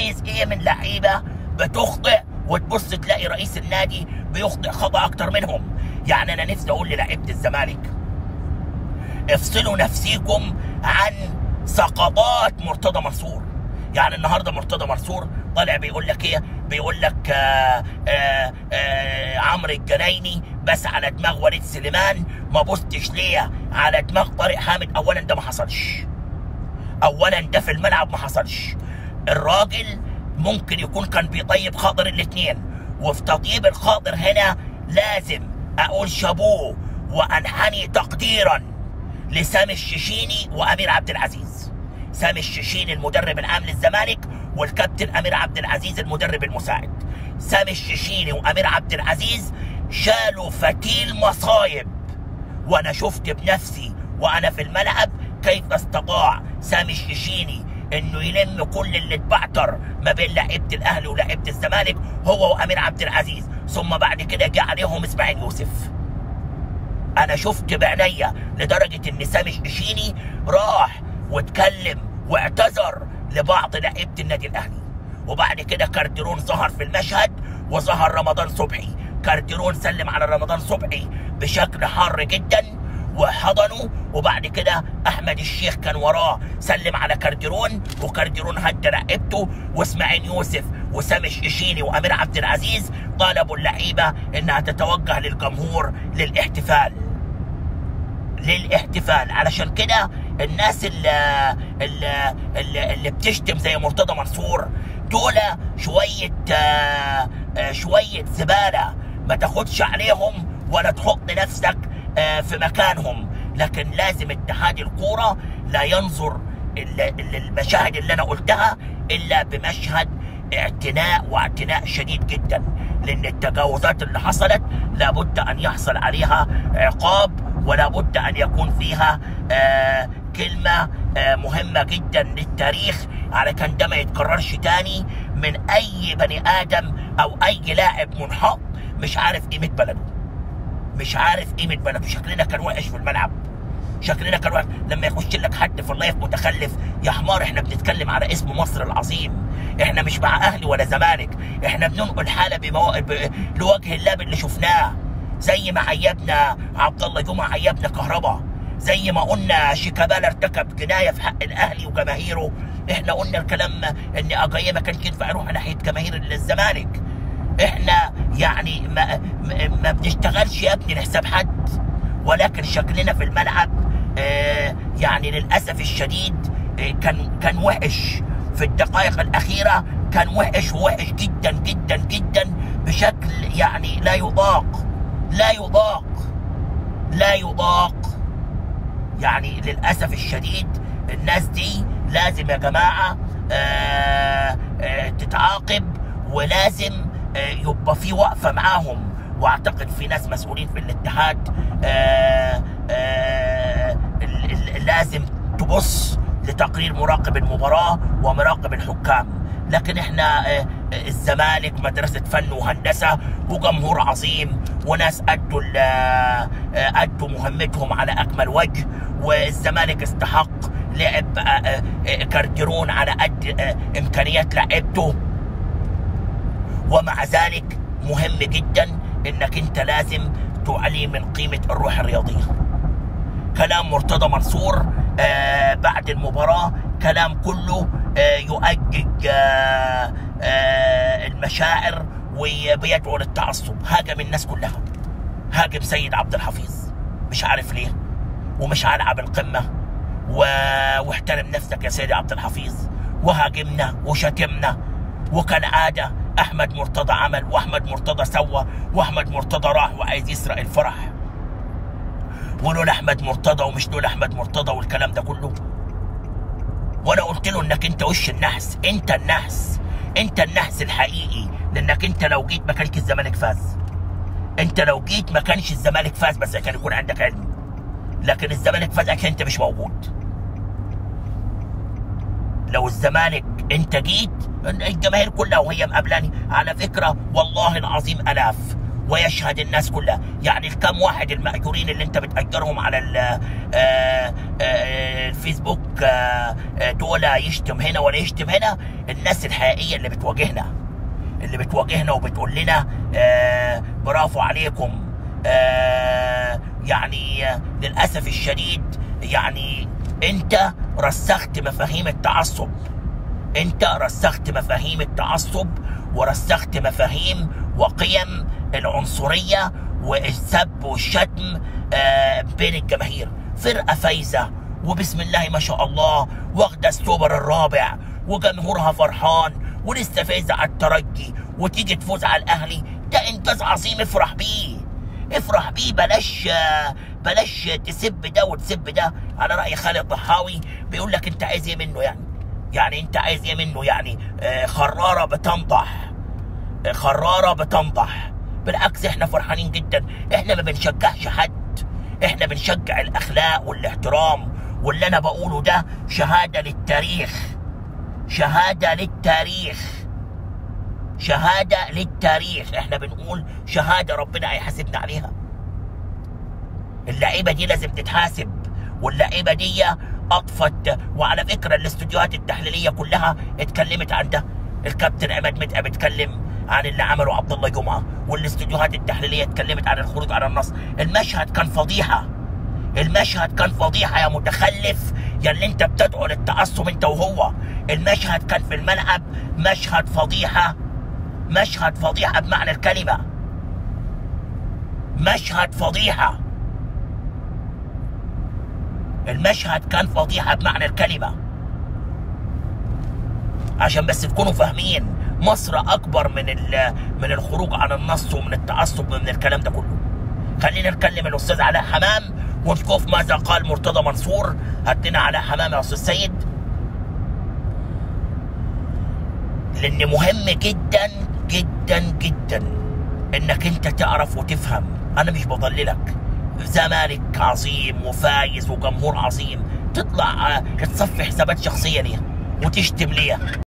عايز ايه من لعيبه بتخطئ وتبص تلاقي رئيس النادي بيخطئ خطا اكتر منهم يعني انا نفسي اقول للعيبه الزمالك افصلوا نفسيكم عن سقطات مرتضى منصور يعني النهارده مرتضى منصور طالع بيقول لك ايه بيقول لك آه آه آه عمرو الجنايني بس على دماغ وليد سليمان ما بصتش ليه على دماغ طارق حامد اولا ده ما حصلش اولا ده في الملعب ما حصلش الراجل ممكن يكون كان بيطيب خاطر الاثنين وفي تطيب الخاطر هنا لازم اقول شابوه وانحني تقديرا لسامي الششيني وامير عبد العزيز سامي الششيني المدرب العام للزمالك والكابتن امير عبد العزيز المدرب المساعد سامي الششيني وامير عبد العزيز شالوا فتيل مصايب وانا شفت بنفسي وانا في الملعب كيف استطاع سامي الششيني انه يلم كل اللي اتبعتر ما بين لعيبه الاهلي ولعيبه الزمالك هو وامير عبد العزيز ثم بعد كده جه عليهم اسماعيل يوسف انا شفت بعينيا لدرجه ان سامي الششيني راح واتكلم واعتذر لبعض لعيبه النادي الاهلي وبعد كده كارديرون ظهر في المشهد وظهر رمضان صبحي كارديرون سلم على رمضان صبحي بشكل حار جدا وحضنه وبعد كده احمد الشيخ كان وراه سلم على كارديرون وكارديرون هدى لعيبته واسماعيل يوسف وسامي الشيشيني وامير عبد العزيز طالبوا اللعيبه انها تتوجه للجمهور للاحتفال للاحتفال علشان كده الناس اللي, اللي, اللي, اللي بتشتم زي مرتضى منصور دول شويه آه، آه، شويه زباله ما تاخدش عليهم ولا تحط نفسك آه، في مكانهم لكن لازم اتحاد الكوره لا ينظر ال- ال- المشاهد اللي انا قلتها الا بمشهد اعتناء واعتناء شديد جدا لان التجاوزات اللي حصلت لابد ان يحصل عليها عقاب ولا بد ان يكون فيها آه كلمه آه مهمه جدا للتاريخ على كان ده ما يتكررش تاني من اي بني ادم او اي لاعب منحط مش عارف قيمه بلده مش عارف قيمه بلده شكلنا كان وحش في الملعب شكلنا كان وحش لما يخش لك حد في اللايف متخلف يا حمار احنا بنتكلم على اسم مصر العظيم احنا مش مع اهلي ولا زمالك احنا بننقل حاله بمو... ب... لوجه الله باللي شفناه زي ما عيبنا عبد الله جمعه عيبنا كهربا زي ما قلنا شيكابالا ارتكب جنايه في حق الاهلي وجماهيره احنا قلنا الكلام ان اجاييه ما كانش ينفع يروح ناحيه جماهير الزمالك احنا يعني ما, ما, ما بنشتغلش يا ابني لحساب حد ولكن شكلنا في الملعب آه يعني للاسف الشديد آه كان كان وحش في الدقائق الاخيره كان وحش ووحش جدا جدا جدا بشكل يعني لا يضاق لا يضاق لا يضاق يعني للاسف الشديد الناس دي لازم يا جماعه آه آه تتعاقب ولازم آه يبقى في وقفه معاهم واعتقد في ناس مسؤولين في الاتحاد آه آه ال- ال- لازم تبص لتقرير مراقب المباراه ومراقب الحكام لكن احنا آه، الزمالك مدرسه فن وهندسه وجمهور عظيم وناس ادوا ال- آه، ادوا مهمتهم على اكمل وجه والزمالك استحق لعب آه، آه، آه، كارديرون على قد آه، امكانيات لعبته ومع ذلك مهم جدا انك انت لازم تعلي من قيمه الروح الرياضيه كلام مرتضى منصور آه بعد المباراة كلام كله آه يؤجج آه آه المشاعر وبيدعو للتعصب هاجم الناس كلها هاجم سيد عبد الحفيظ مش عارف ليه ومش هلعب القمة و... واحترم نفسك يا سيدي عبد الحفيظ وهاجمنا وشتمنا وكالعادة أحمد مرتضى عمل وأحمد مرتضى سوى وأحمد مرتضى راح وعايز يسرق الفرح ولولا احمد مرتضى ومش لولا احمد مرتضى والكلام ده كله وانا قلت له انك انت وش النحس انت النحس انت النحس الحقيقي لانك انت لو جيت ما كانش الزمالك فاز انت لو جيت ما كانش الزمالك فاز بس كان يكون عندك علم لكن الزمالك فاز عشان انت مش موجود لو الزمالك انت جيت الجماهير كلها وهي مقابلاني على فكره والله العظيم الاف ويشهد الناس كلها يعني الكم واحد المأجورين اللي انت بتأجرهم على ال- آه، آه، الفيسبوك آه، آه، دول يشتم هنا ولا يشتم هنا الناس الحقيقية اللي بتواجهنا اللي بتواجهنا وبتقول لنا آه برافو عليكم آه يعني آه للأسف الشديد يعني انت رسخت مفاهيم التعصب انت رسخت مفاهيم التعصب ورسخت مفاهيم وقيم العنصرية والسب والشتم آه بين الجماهير فرقة فايزة وبسم الله ما شاء الله واخدة السوبر الرابع وجمهورها فرحان ولسه فايزة على الترجي وتيجي تفوز على الأهلي ده إنجاز عظيم افرح بيه افرح بيه بلاش آه، بلاش تسب ده وتسب ده على رأي خالد ضحاوي بيقول لك أنت عايز إيه منه يعني يعني أنت عايز إيه منه يعني آه، خرارة بتنضح آه، خرارة بتنضح بالعكس احنا فرحانين جدا احنا ما بنشجعش حد احنا بنشجع الاخلاق والاحترام واللي انا بقوله ده شهادة للتاريخ شهادة للتاريخ شهادة للتاريخ احنا بنقول شهادة ربنا هيحاسبنا عليها اللعيبة دي لازم تتحاسب واللعيبة دي أطفت وعلى فكرة الاستوديوهات التحليلية كلها اتكلمت عن ده الكابتن عماد متعب اتكلم عن اللي عمله عبد الله جمعة والاستوديوهات التحليلية اتكلمت عن الخروج على النص المشهد كان فضيحة المشهد كان فضيحة يا متخلف يا اللي انت بتدعو للتعصب انت وهو المشهد كان في الملعب مشهد فضيحة مشهد فضيحة بمعنى الكلمة مشهد فضيحة المشهد كان فضيحة بمعنى الكلمة عشان بس تكونوا فاهمين مصر أكبر من ال- من الخروج عن النص ومن التعصب ومن الكلام ده كله خلينا نكلم الأستاذ علاء حمام ونشوف ماذا قال مرتضى منصور هات لنا علاء حمام يا أستاذ سيد لأن مهم جدا جدا جدا إنك أنت تعرف وتفهم أنا مش بضللك زمالك عظيم وفايز وجمهور عظيم تطلع آه، تصفي حسابات شخصية ليه وتشتم ليه